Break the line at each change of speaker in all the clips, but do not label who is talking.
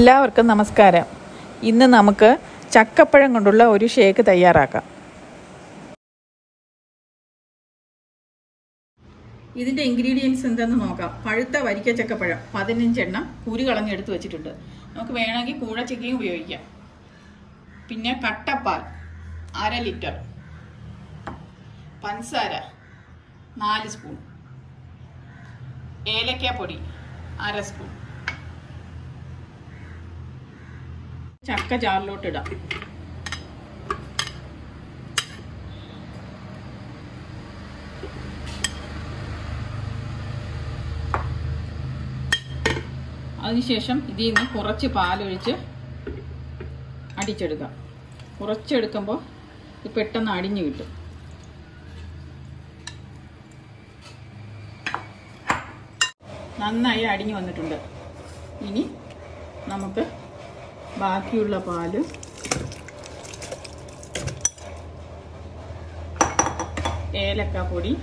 എല്ലാവർക്കും നമസ്കാരം ഇന്ന് നമുക്ക് ചക്കപ്പഴം കൊണ്ടുള്ള ഒരു ഷേക്ക് തയ്യാറാക്കാം ഇതിൻ്റെ ഇൻഗ്രീഡിയൻസ് എന്തെന്ന് നോക്കാം പഴുത്ത വരിക്ക ചക്കപ്പഴം പതിനഞ്ചെണ്ണം കുരു കളഞ്ഞെടുത്ത് വെച്ചിട്ടുണ്ട് നമുക്ക് വേണമെങ്കിൽ കൂഴച്ചക്കയും ഉപയോഗിക്കാം പിന്നെ കട്ടപ്പാൽ അര ലിറ്റർ പഞ്ചസാര നാല് സ്പൂൺ ഏലക്കാപ്പൊടി അര സ്പൂൺ ചക്ക ജാറിലോട്ട് ഇടാം അതിനുശേഷം ഇതിൽ നിന്ന് കുറച്ച് പാലൊഴിച്ച് അടിച്ചെടുക്കാം കുറച്ചെടുക്കുമ്പോൾ ഇത് പെട്ടെന്ന് അടിഞ്ഞു കിട്ടും നന്നായി അടിഞ്ഞു വന്നിട്ടുണ്ട് ഇനി നമുക്ക് ബാക്കിയുള്ള പാല് ഏലക്കാപ്പൊടി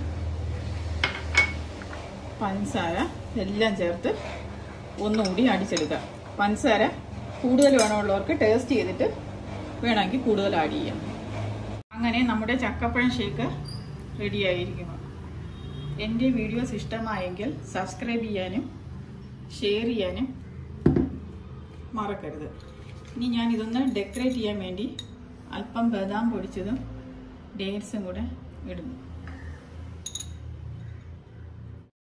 പഞ്ചസാര എല്ലാം ചേർത്ത് ഒന്നുകൂടി അടിച്ചെടുക്കുക പഞ്ചസാര കൂടുതൽ വേണമുള്ളവർക്ക് ടേസ്റ്റ് ചെയ്തിട്ട് വേണമെങ്കിൽ കൂടുതൽ ആഡ് ചെയ്യാം അങ്ങനെ നമ്മുടെ ചക്കപ്പഴം ഷേക്ക് റെഡിയായിരിക്കുന്നു എൻ്റെ വീഡിയോസ് ഇഷ്ടമായെങ്കിൽ സബ്സ്ക്രൈബ് ചെയ്യാനും ഷെയർ ചെയ്യാനും മറക്കരുത് ഇനി ഞാൻ ഇതൊന്ന് ഡെക്കറേറ്റ് ചെയ്യാൻ വേണ്ടി അല്പം ബദാം പൊടിച്ചതും ഡേറ്റ്സും കൂടെ ഇടുന്നു